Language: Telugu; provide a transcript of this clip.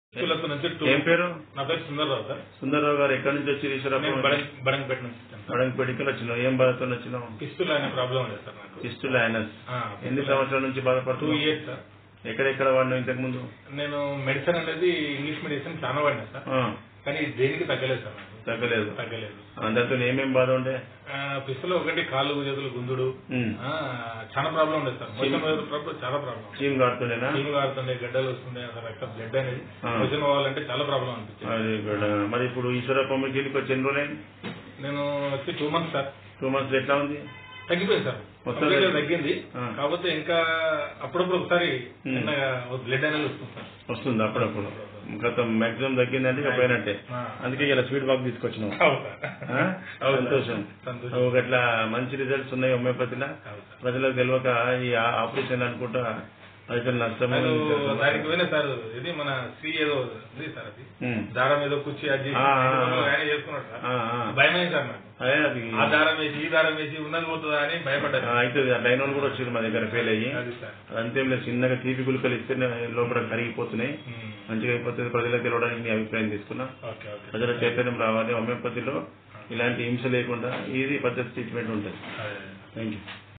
కులత నుంచి టూ ఏం పేరు నా పేరు సుందర్రావు సార్ సుందరరావు గారు ఎక్కడి నుంచి వచ్చి నేను ఈశ్వరప్ప బడంగ్ బడంగపేట నుంచి వచ్చాను సార్ మడంగి పెడికలు వచ్చినావు ఏం బాధతో వచ్చినావు పిస్తులు అనే ప్రాబ్లం ఉంది సార్ నాకు కిస్టుల ఆయనస్ ఆ, ఎన్ని సంవత్సరాల నుంచి టూ బాధపడుతున్నావు ఇయర్స్ సార్ ఎక్కడెక్కడ వాడినావు ఇంతకు ముందు నేను మెడిసిన్ అనేది ఇంగ్లీష్ మెడిసిన్ చాలా వాడినా సార్ ఆ, కానీ దేనికి తగ్గలేదు సార్ నాకు తగ్గలేదు తగ్గలేదు అందరితో ఏమేం బాధ ఉండే ఆ, పిస్తులో ఒకటి కాళ్ళు చేతులు గుందుడు ఉమ్. ఆ, చాలా ప్రాబ్లం ఉండేది సార్ మొత్తం మీద ప్రాబ్లం చాలా ప్రాబ్లం చీమ్ కాడుతుండేనా చీము కారుతుండే గడ్డలు వస్తుండే అసలు రక్తం బ్లడ్ అనేది ఆ. భోజనం అవ్వాలంటే చాలా ప్రాబ్లం అనిపించింది అది కూడా మరి ఇప్పుడు ఈశ్వరప్ప మీకు వెళ్ళి వచ్చి ఎన్ని రోజులైంది నేను వచ్చి two months sir two months ఎట్లా ఉంది తగ్గిపోయింది సార్ మొత్తం Complete గా తగ్గి- తగ్గింది ఆ. కాకపోతే ఇంకా అప్పుడప్పుడు ఒకసారి ఉమ్. బ్లడ్ అనేది వస్తుంది సార్ వస్తుంది అప్పుడప్పుడు గత మాక్సిమం తగ్గిందంటే ఇక పోయినట్టే ఆ. అందుకే ఇలా స్వీట్ బాక్స్ తీసుకొచ్చినావు అవును సార్. ఆ? అవును సార్. సంతోషం సంతోషం నువ్వు గట్లా మంచి రిజల్ట్స్ ఉన్నాయి హోమియోపతిలో అవును సార్. ప్రజలకు తెలియక ఈ ఆ- ఆపరేషన్ అనుకుంటా రైతులు నష్టమే నేను దానికి పోయిన సార్ ఇది మన సి ఏదో ఉంది సార్ అది ఉమ్. దారం ఏదో కుర్చీ అది ఆ, ఆ, ఆ. ఆయన చేసుకున్నాడు సార్ ఆ, ఆ. భయమైంది సార్ నాకు అదే అది ఆ దారం వేసి ఈ దారం వేసి ఉన్నది పోతుందా అని భయపడ్డాను అవుతుంది ఆ డైన్ కూడా వచ్చారు మా దగ్గర ఫెయిల్ అయ్యి అది సార్ అదంతేం లేదు చిన్నగా తీపి గుళికలు ఇస్తే లోపల కరిగిపోతున్నాయి ఉమ్. మంచిగా అయిపోతుంది ప్రజలకు తెలవడానికి నీ అభిప్రాయం తీసుకున్నా ఓకే ఓకే ప్రజల చైతన్యం రావాలి హోమియోపతిలో ఇలాంటి హింస లేకుండా ఈజీ పద్ధతి ట్రీట్మెంట్ ఉంటుంది అదే. Thank you